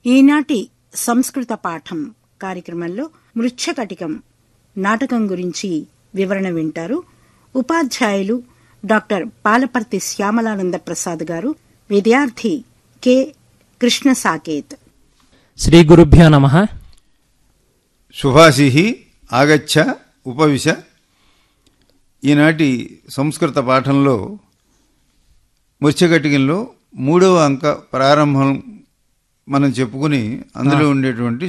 ఈనాటి సంస్కృత పాఠం కార్యక్రమంలో మృచ్ఛకటికం నాటకం గురించి వివరణ వింటారు ఉపాధ్యాయులు డాక్టర్ పాలపర్తి శ్యామలానంద ప్రసాద్ గారు విద్యార్థి కె కృష్ణ సాకేత్ శ్రీ గురుభ్యో నమ శుభాశి ఆగచ్చ ఉపవిశ ఈనాటి సంస్కృత పాఠంలో మృత్యకటికంలో మూడవ అంక ప్రారంభం మనం చెప్పుకుని అందులో ఉండేటువంటి